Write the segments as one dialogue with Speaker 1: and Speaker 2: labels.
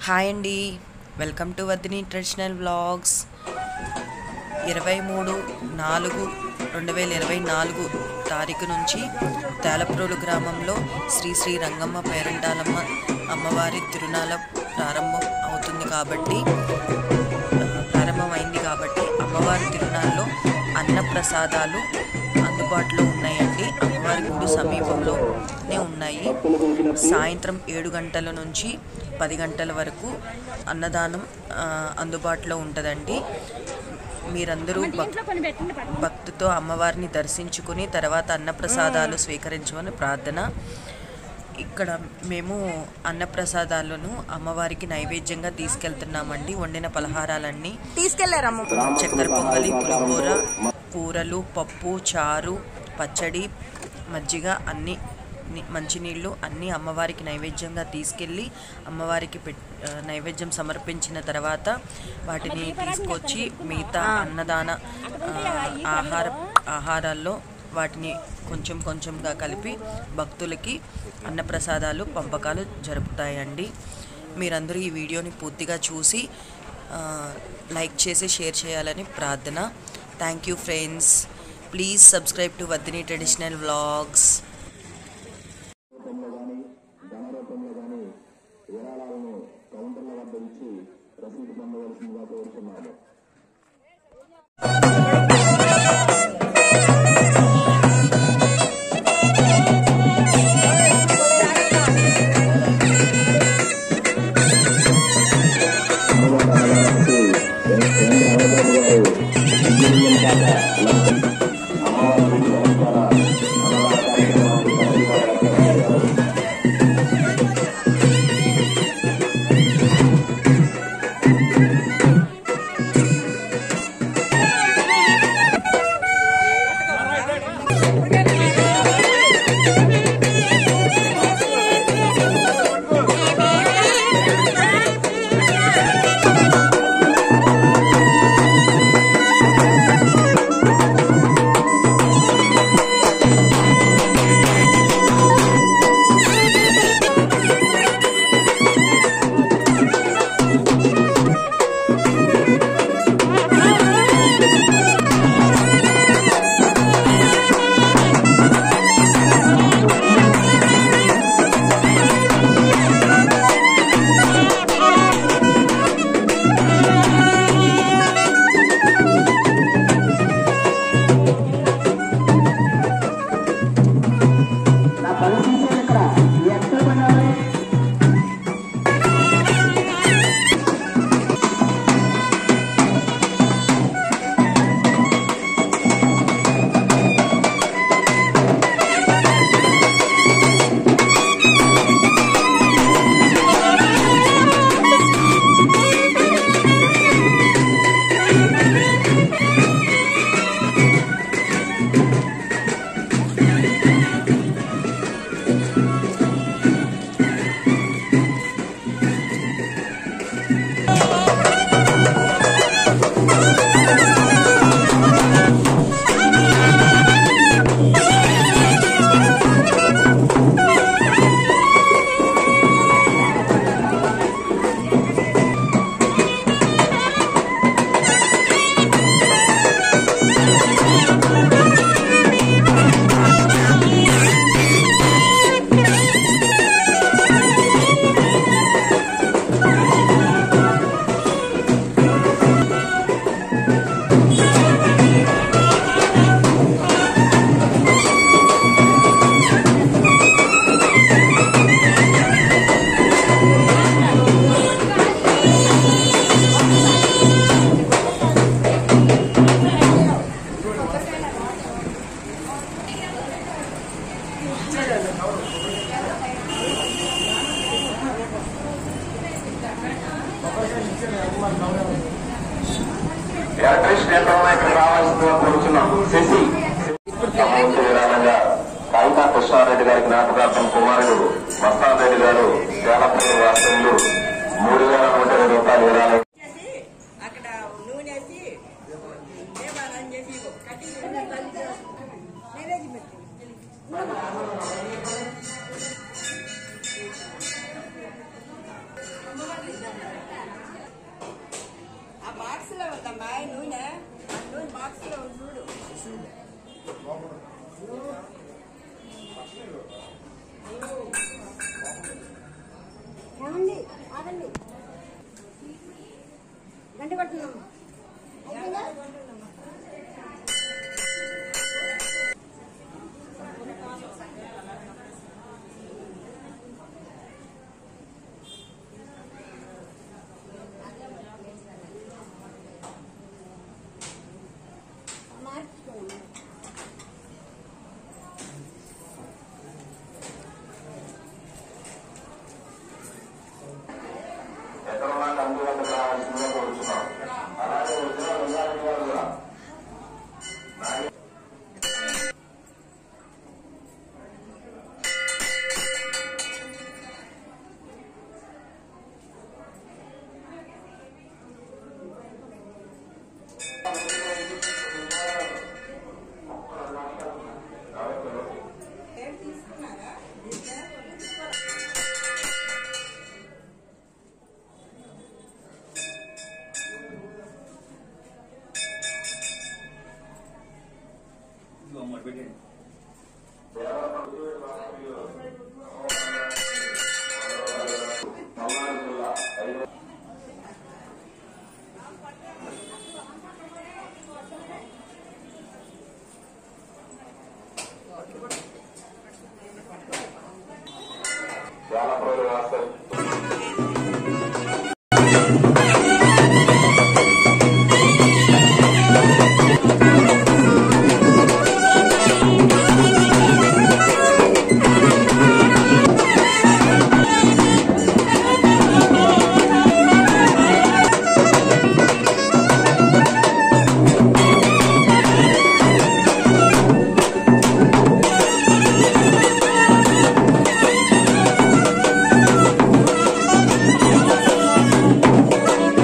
Speaker 1: hi అండి welcome to Vaddini traditional vlogs ఇరవై మూడు నాలుగు రెండు వేల ఇరవై నాలుగు తారీఖు నుంచి తేలప్రోలు గ్రామంలో శ్రీ శ్రీ రంగమ్మ పేరంటాలమ్మ అమ్మవారి తిరునాళ ప్రారంభం అవుతుంది కాబట్టి ప్రారంభమైంది కాబట్టి అమ్మవారి తిరునాళ్ళలో అన్నప్రసాదాలు అందుబాటులో ఉన్నాయండి అమ్మవారి గుడి సమీపంలోనే ఉన్నాయి సాయంత్రం ఏడు గంటల నుంచి పది గంటల వరకు అన్నదానం ఆ, అందుబాటులో ఉంటుందండి మీరందరూ భక్ భక్తితో అమ్మవారిని దర్శించుకుని తర్వాత అన్నప్రసాదాలు స్వీకరించమని ప్రార్థన ఇక్కడ మేము అన్నప్రసాదాలను అమ్మవారికి నైవేద్యంగా తీసుకెళ్తున్నామండి వండిన పలహారాలన్నీ
Speaker 2: తీసుకెళ్లారమ్మ
Speaker 1: చక్కెర పొంగలి పులిహోర కూరలు పప్పు చారు పచ్చడి మజ్జిగ అన్ని ని- మంచినీళ్ళు అన్నీ అమ్మవారికి నైవేద్యంగా తీసుకెళ్ళి అమ్మవారికి పెట్ ఆ, నైవేద్యం సమర్పించిన తర్వాత వాటిని తీసుకొచ్చి మిగతా అన్నదాన ఆ, ఆహార ఆహారాల్లో వాటిని కొంచెం కొంచెంగా కలిపి భక్తులకి అన్నప్రసాదాలు పంపకాలు జరుపుతాయండి మీరందరూ ఈ వీడియోని పూర్తిగా చూసి ఆ, లైక్ చేసి షేర్ చేయాలని ప్రార్థన thank you friends please subscribe to Vaddini traditional vlogs
Speaker 3: electrician యంత్రం ఇక్కడ రావాల్సిందిగా కోరుతున్నాం శశి అమౌంట్ విరాళంగా కాగితా కృష్ణారెడ్డి గారి జ్ఞాపకార్థం కుమారుడు మస్తాన్ రెడ్డి గారు శాలపల్లి వాస్తవ్యులు మూడు వేల నూట ఇరవై రూపాయలు విరాళం
Speaker 2: అక్కడ నూనె వేసి దేవాలయం చేసి కట్టి నైవేద్యం పెట్టి ఆ బాక్స్ లో ఉందమ్మా నూనె ఆ నూనె బాక్స్ లో ఉంది చూడు
Speaker 4: ఏమండి ఆగండి గంట కొట్టున్నాము అయిపోయిందా మార్చుకోండి
Speaker 3: ఎక్కడ ఉన్నా కంటి వద్దకు రావాల్సిందిగా కోరుతున్నాం అలాగే వచ్చిన రంగారెడ్డి గారు కూడా
Speaker 2: ఏం తీసుకున్నారా
Speaker 3: పల్నాడు జిల్లా ఐదు చాలా ప్రజలు రాస్తారు
Speaker 4: ఆ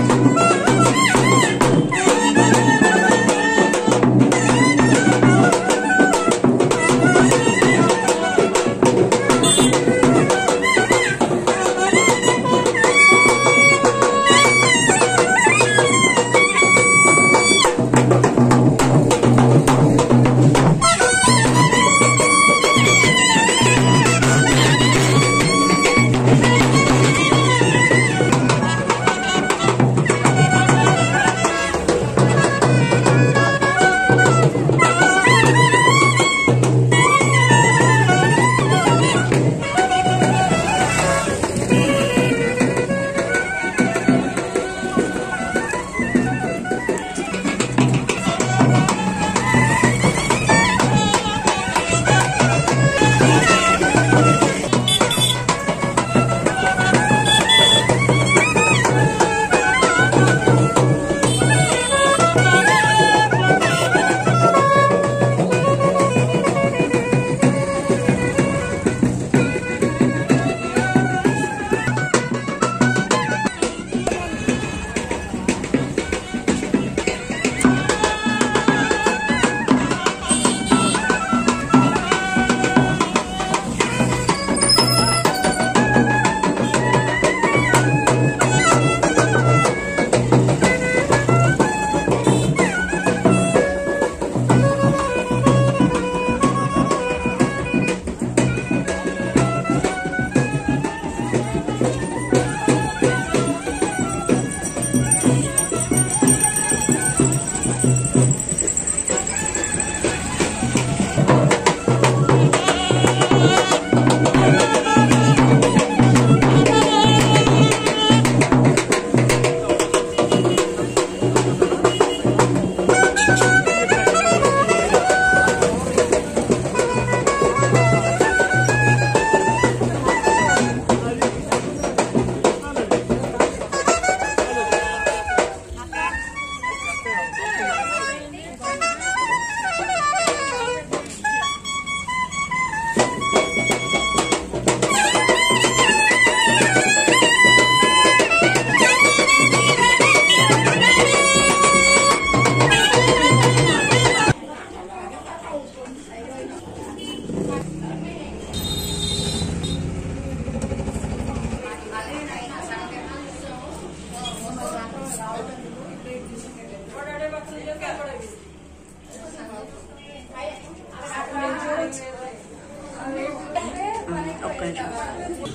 Speaker 1: వెరీ గుడ్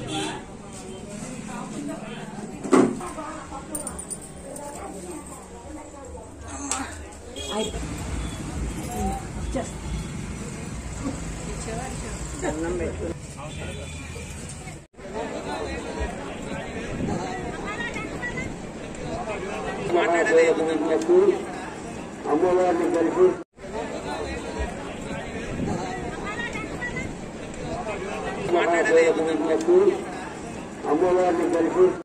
Speaker 2: దండం పెట్టు
Speaker 5: అమ్మవారిని కలిసి అమ్మవారిని కలిసి